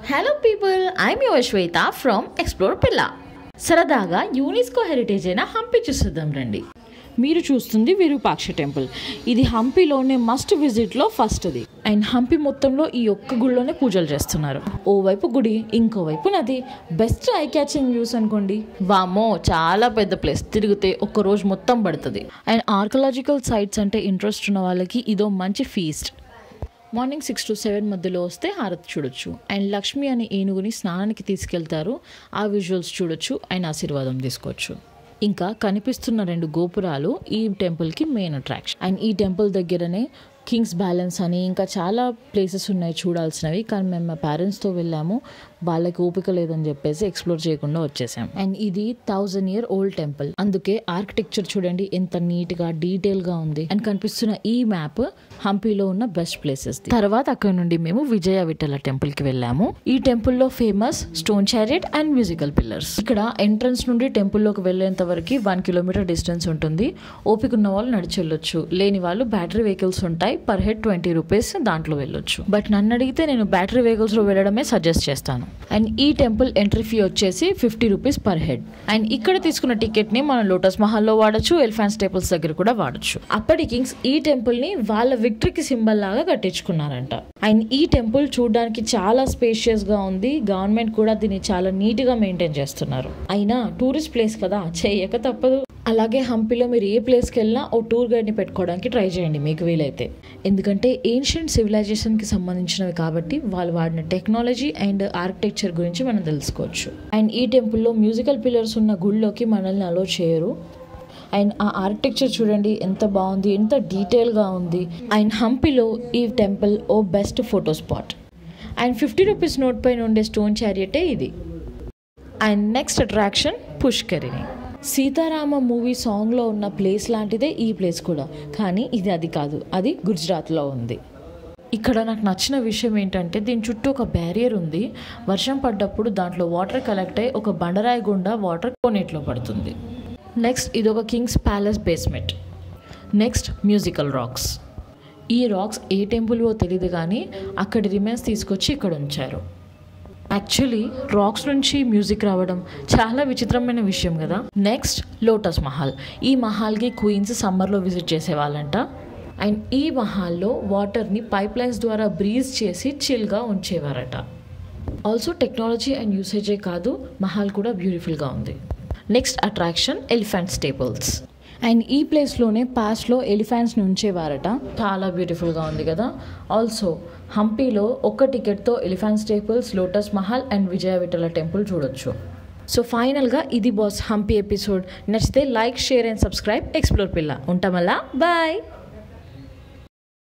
hello people I'm your Shweta from Explore Pilla సరదాగా UNESCO heritage అయిన హంపి చూస్తుందాం రండి మీరు చూస్తుంది విరూపాక్ష టెంపుల్ ఇది హంపిలోనే మస్ట్ విజిట్లో ఫస్ట్ది అండ్ హంపి మొత్తంలో ఈ ఒక్క గుడిలోనే పూజలు చేస్తున్నారు ఓవైపు గుడి ఇంకోవైపు నది బెస్ట్ ఐ క్యాచింగ్ వ్యూస్ అనుకోండి వామో చాలా పెద్ద ప్లేస్ తిరిగితే ఒక్క రోజు మొత్తం పడుతుంది అండ్ ఆర్కలాజికల్ సైట్స్ అంటే ఇంట్రెస్ట్ ఉన్న వాళ్ళకి ఇదో మంచి feast morning six to seven మధ్యలో వస్తే హారతి చూడొచ్చు అండ్ లక్ష్మి అనే ఏనుగుని స్నానానికి తీసుకెళ్తారు ఆ విజువల్స్ చూడొచ్చు అండ్ ఆశీర్వాదం తీసుకోవచ్చు ఇంకా కనిపిస్తున్న రెండు గోపురాలు ఈ టెంపుల్కి మెయిన్ అట్రాక్షన్ అండ్ ఈ టెంపుల్ దగ్గరనే కింగ్స్ బ్యాలెన్స్ అని ఇంకా చాలా ప్లేసెస్ ఉన్నాయి చూడాల్సినవి కానీ మేము మా పేరెంట్స్తో వెళ్ళాము వాళ్ళకి ఓపిక లేదని చెప్పేసి ఎక్స్ప్లోర్ చేయకుండా వచ్చేసాం అండ్ ఇది థౌజండ్ ఇయర్ ఓల్డ్ టెంపుల్ అందుకే ఆర్కిటెక్చర్ చూడండి ఎంత నీట్గా డీటెయిల్గా ఉంది అండ్ కనిపిస్తున్న ఈ మ్యాప్ హంపీలో ఉన్న బెస్ట్ ప్లేసెస్ తర్వాత అక్కడ నుండి మేము విజయ విఠల టెంపుల్ కి వెళ్ళాము ఈ టెంపుల్ లో famous stone chariot and musical pillars ఇక్కడ ఎంట్రన్స్ నుండి టెంపుల్ లోకి వెళ్ళేంత వరకు వన్ కిలోమీటర్ డిస్టెన్స్ ఉంటుంది ఓపిక ఉన్న వాళ్ళు నడిచి వెళ్ళొచ్చు లేని వాళ్ళు బ్యాటరీ వెహికల్స్ ఉంటాయి పర్ హెడ్ ట్వంటీ రూపీస్ దాంట్లో వెళ్ళొచ్చు బట్ నన్ను అడిగితే నేను బ్యాటరీ వెహికల్స్ లో వెళ్ళడమే సజెస్ట్ చేస్తాను అండ్ ఈ టెంపుల్ ఎంట్రీ ఫీ వచ్చేసి fifty rupees per head and ఇక్కడ తీసుకున్న టికెట్ ని మనం లోటస్ మహల్లో వాడచ్చు ఎలిఫాన్స్ టెంపుల్స్ దగ్గర కూడా వాడచ్చు అప్పటి కింగ్స్ ఈ టెంపుల్ ని వాళ్ళ విక్టరీకి సింబల్ లాగా కట్టించుకున్నారంట అండ్ ఈ టెంపుల్ చూడడానికి చాలా స్పేషియస్ గా ఉంది గవర్నమెంట్ కూడా దీన్ని చాలా నీట్ గా మెయింటైన్ చేస్తున్నారు అయినా టూరిస్ట్ ప్లేస్ కదా చేయక తప్పదు అలాగే హంపీలో మీరు ఏ ప్లేస్కి వెళ్ళినా ఓ టూర్ గైడ్ని పెట్టుకోవడానికి ట్రై చేయండి మీకు వీలైతే ఎందుకంటే ఏన్షియంట్ సివిలైజేషన్కి సంబంధించినవి కాబట్టి వాళ్ళు వాడిన టెక్నాలజీ అండ్ ఆర్కిటెక్చర్ గురించి మనం తెలుసుకోవచ్చు అండ్ ఈ టెంపుల్లో మ్యూజికల్ పిల్లర్స్ ఉన్న గుళ్ళోకి మనల్ని అలో చేయరు అండ్ ఆ ఆర్కిటెక్చర్ చూడండి ఎంత బాగుంది ఎంత డీటెయిల్గా ఉంది అండ్ హంపిలో ఈ టెంపుల్ ఓ best photo spot and fifty rupees note పైన ఉండే స్టోన్ చారియటే ఇది అండ్ నెక్స్ట్ అట్రాక్షన్ పుష్కరిణి సీతారామ మూవీ సాంగ్లో ఉన్న ప్లేస్ లాంటిదే ఈ ప్లేస్ కూడా కానీ ఇది అది కాదు అది గుజరాత్లో ఉంది ఇక్కడ నాకు నచ్చిన విషయం ఏంటంటే దీని చుట్టూ ఒక బ్యారియర్ ఉంది వర్షం పడ్డప్పుడు దాంట్లో వాటర్ కలెక్ట్ అయ్యి ఒక బండరాయి గుండా వాటర్ కొన్నిట్లో పడుతుంది నెక్స్ట్ ఇది ఒక kings palace basement next musical rocks ఈ రాక్స్ ఏ టెంపుల్వో తెలియదు కానీ అక్కడి రిమైన్స్ తీసుకొచ్చి ఇక్కడ ఉంచారు యాక్చువల్లీ రాక్స్ నుంచి మ్యూజిక్ రావడం చాలా విచిత్రమైన విషయం కదా నెక్స్ట్ లోటస్ మహల్ ఈ మహల్కి క్వీన్స్ సమ్మర్లో విజిట్ చేసేవాళ్ళంట అండ్ ఈ మహల్లో వాటర్ని పైప్ లైన్స్ ద్వారా బ్రీజ్ చేసి చిల్గా ఉంచేవారట ఆల్సో టెక్నాలజీ అండ్ యూసేజే కాదు మహల్ కూడా బ్యూటిఫుల్గా ఉంది next attraction elephant stables and ఈ ప్లేస్లోనే పాస్ట్లో ఎలిఫెంట్స్ని ఉంచేవారట చాలా బ్యూటిఫుల్గా ఉంది కదా ఆల్సో హంపీలో ఒక్క టికెట్తో elephant stables Lotus Mahal and Vijaya Vittala temple చూడొచ్చు సో ఫైనల్గా ఇది బాస్ హంపీ ఎపిసోడ్ నచ్చితే like share and subscribe Explore Pilla ఉంటామల్లా బాయ్